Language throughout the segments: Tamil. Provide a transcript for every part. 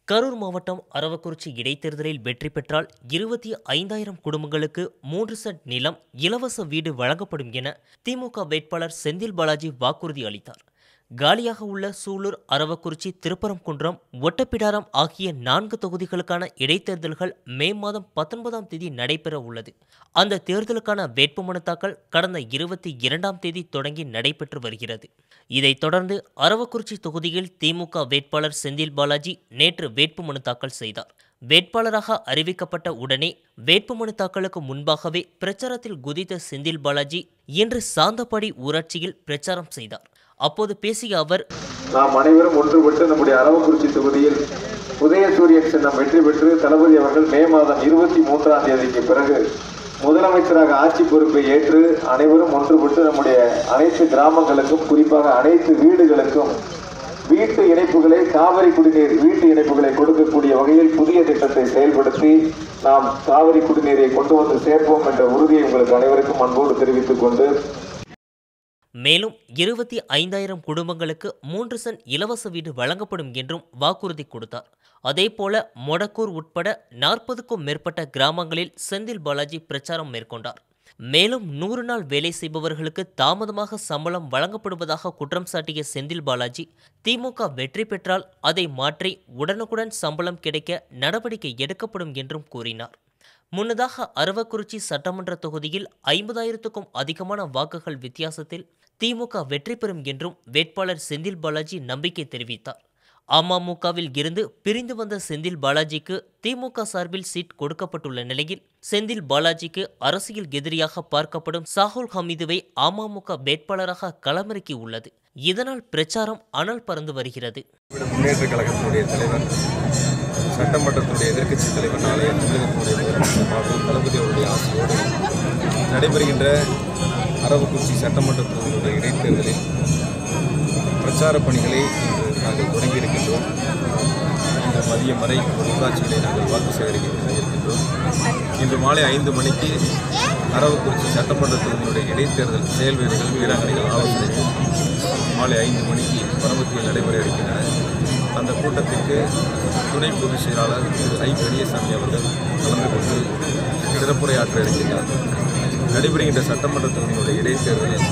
கரூர் மாவட்டம் அரவக்குறிச்சி இடைத்தேர்தலில் வெற்றி பெற்றால் இருபத்தி ஐந்தாயிரம் குடும்பங்களுக்கு மூன்று சென்ட் நிலம் இலவச வீடு வழங்கப்படும் என திமுக வேட்பாளர் செந்தில் பாலாஜி வாக்குறுதி அளித்தார் காலியாக உள்ள சூலூர் அரவக்குறிச்சி திருப்பரங்குன்றம் ஒட்டப்பிடாரம் ஆகிய நான்கு தொகுதிகளுக்கான இடைத்தேர்தல்கள் மே மாதம் பத்தொன்பதாம் தேதி நடைபெற உள்ளது அந்த தேர்தலுக்கான வேட்புமனு தாக்கல் கடந்த இருபத்தி இரண்டாம் தேதி தொடங்கி நடைபெற்று வருகிறது இதைத் தொடர்ந்து அரவக்குறிச்சி தொகுதியில் திமுக வேட்பாளர் செந்தில் பாலாஜி நேற்று வேட்புமனு தாக்கல் செய்தார் வேட்பாளராக அறிவிக்கப்பட்ட உடனே வேட்புமனு தாக்கலுக்கு முன்பாகவே பிரச்சாரத்தில் குதித்த செந்தில் பாலாஜி இன்று சாந்தப்பாடி ஊராட்சியில் பிரச்சாரம் செய்தார் அப்போது பேசிய அவர் நாம் அனைவரும் ஒன்றுபட்டு நம்முடைய அரவக்குறிச்சி தொகுதியில் உதயசூரியன் சின்னம் வெற்றி பெற்று தளபதி அவர்கள் மே மாதம் இருபத்தி மூன்றாம் தேதிக்கு பிறகு முதலமைச்சராக ஆட்சி பொறுப்பை ஏற்று அனைவரும் ஒன்றுபட்டு நம்முடைய அனைத்து கிராமங்களுக்கும் குறிப்பாக அனைத்து வீடுகளுக்கும் வீட்டு இணைப்புகளை காவிரி குடிநீர் வீட்டு இணைப்புகளை கொடுக்கக்கூடிய வகையில் புதிய திட்டத்தை செயல்படுத்தி நாம் காவிரி குடிநீரை கொண்டு வந்து சேர்ப்போம் என்ற உறுதியை உங்களுக்கு அனைவருக்கும் அன்போடு தெரிவித்துக் கொண்டு மேலும் இருபத்தி ஐந்தாயிரம் குடும்பங்களுக்கு மூன்று சென்ட் இலவச வீடு வழங்கப்படும் என்றும் வாக்குறுதி கொடுத்தார் அதேபோல மொடக்கூர் உட்பட நாற்பதுக்கும் மேற்பட்ட கிராமங்களில் செந்தில் பாலாஜி பிரச்சாரம் மேற்கொண்டார் மேலும் நூறு நாள் வேலை செய்பவர்களுக்கு தாமதமாக சம்பளம் வழங்கப்படுவதாக குற்றம் சாட்டிய செந்தில் பாலாஜி திமுக வெற்றி பெற்றால் அதை மாற்றி உடனுக்குடன் சம்பளம் கிடைக்க நடவடிக்கை எடுக்கப்படும் என்றும் கூறினார் முன்னதாக அரவக்குறிச்சி சட்டமன்ற தொகுதியில் ஐம்பதாயிரத்துக்கும் அதிகமான வாக்குகள் வித்தியாசத்தில் திமுக வெற்றி பெறும் என்றும் வேட்பாளர் செந்தில் பாலாஜி நம்பிக்கை தெரிவித்தார் அமமுகவில் இருந்து பிரிந்து வந்த செந்தில் பாலாஜிக்கு திமுக சார்பில் சீட் கொடுக்கப்பட்டுள்ள நிலையில் செந்தில் பாலாஜிக்கு அரசியல் எதிரியாக பார்க்கப்படும் சாகுல் ஹமீதுவை அமமுக வேட்பாளராக களமிறக்கி உள்ளது இதனால் பிரச்சாரம் அனல் பறந்து வருகிறது முன்னேற்ற கழகத்தினுடைய தலைவர் சட்டமன்றத்தினுடைய எதிர்க்கட்சி தலைவர் நாளைய தமிழகத்தினுடைய முதலமைச்சர் மாவட்டம் தளபதி அவருடைய ஆசையோடு நடைபெறுகின்ற அரவக்குறிச்சி சட்டமன்றத்தினுடைய இடைத்தேர்தலில் பிரச்சார பணிகளை இன்று நாங்கள் தொடங்கியிருக்கின்றோம் இன்று மதியம் வரை ஒரு ஊராட்சியிலே நாங்கள் வாக்கு சேகரிக்க இருக்கின்றோம் இன்று மாலை ஐந்து மணிக்கு அரவக்குறிச்சி சட்டமன்ற தொகுதியினுடைய இடைத்தேர்தல் செயல் வீரர்கள் வீராங்கனைகள் ஆலோசனை மாலை ஐந்து மணிக்கு பரமத்தியில் நடைபெற இருக்கின்றன அந்த கூட்டத்திற்கு துணை பொதுச் செயலாளர் திரு ஐ பெரியசாமி அவர்கள் கலந்து கொண்டு சிறப்புரையாற்ற இருக்கின்றார் நடைபெறுகின்ற சட்டமன்ற தொகுதியினுடைய இடைத்தேர்தலில்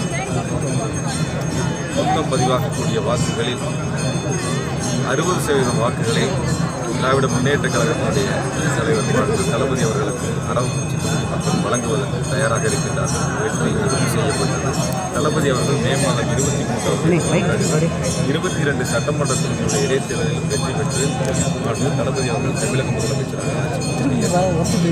மொத்தம் பதிவாகக்கூடிய வாக்குகளில் அறுபது சதவீதம் வாக்குகளை திராவிட முன்னேற்ற கழகத்தினுடைய தலைவர் மாண்பு தளபதி அவர்களுக்கு அரவக்குறிச்சி தொகுதி மக்கள் வழங்குவதற்கு தயாராக இருக்கின்றார்கள் வெற்றி உறுதி செய்யப்பட்டது தளபதி அவர்கள் மே மாதம் இருபத்தி மூன்றாம் இருபத்தி இரண்டு சட்டமன்ற தொகுதியுடைய இடைத்தேர்தலில் வெற்றி பெற்று மாண்பு தளபதி அவர்கள் தமிழக முதலமைச்சராக ஆட்சி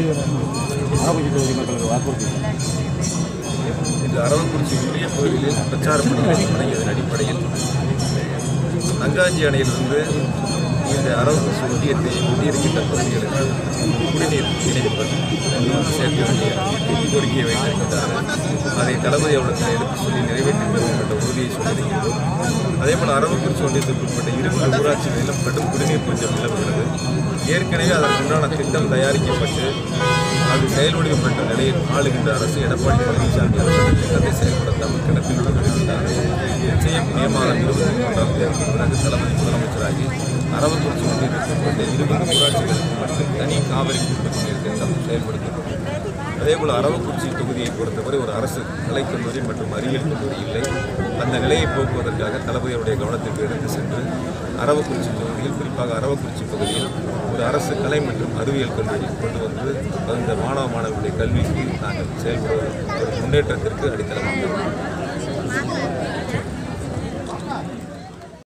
இந்த அரவக்குறிச்சி உரிய பகுதியில் பிரச்சார பணிகள் தொடங்கியதன் அடிப்படையில் நங்காஞ்சி அணையிலிருந்து இந்த அரவக்குறிச்சி ஒன்றியத்தை ஒட்டியிருக்கின்ற பகுதிகளுக்கு குடிநீர் இணைப்பு சேர்க்க வேண்டிய கோரிக்கையை வைத்திருக்கின்றார்கள் அதை தளபதி அவர்களுக்கு எடுத்து சொல்லி நிறைவேற்றி தரும் என்ற உறுதியை சொல்லியிருக்கின்றோம் அதேபோல் அரவக்குறிச்சி ஒன்றியத்திற்கு உட்பட்ட இருபது ஊராட்சிகளிலும் கடும் குடிநீர் பஞ்சம் நிலவுகிறது ஏற்கனவே அதற்குண்டான திட்டம் தயாரிக்கப்பட்டு அது செயல்வடிவப்பட்ட நிலையில் ஆளுகின்ற அரசு எடப்பாடி பழனிசாமி அரசு அந்த திட்டத்தை செயல்படுத்தாமல் கிடப்பில் விடுகிறார்கள் நிச்சயம் மே மாதம் இருபத்தி மூன்றாம் தேதிக்கு பிறகு தளபதி முதலமைச்சராகி அரவக்குறிச்சி ஒன்றியத்திற்கு உட்பட்ட இருபது ஊராட்சிகளுக்கு மட்டும் தனி காவிரி குடிநீர் நீர் திட்டம் செயல்படுத்தப்படும் அதேபோல் அரவக்குறிச்சி தொகுதியை பொறுத்தவரை ஒரு அரசு கலைக்கல்லூரி மற்றும் அறிவியல் கல்லூரி இல்லை அந்த நிலையை போக்குவதற்காக தளபதியுடைய கவனத்திற்கு எடுத்து சென்று அரவக்குறிச்சி தொகுதியில் குறிப்பாக அரவக்குறிச்சி பகுதியில் ஒரு அரசு கலை மற்றும் அறிவியல் கல்லூரி கொண்டு வந்து அந்த மாணவ மாணவர்களுடைய கல்விக்கு நாங்கள் செயல்படுவது ஒரு முன்னேற்றத்திற்கு அடித்தளமாக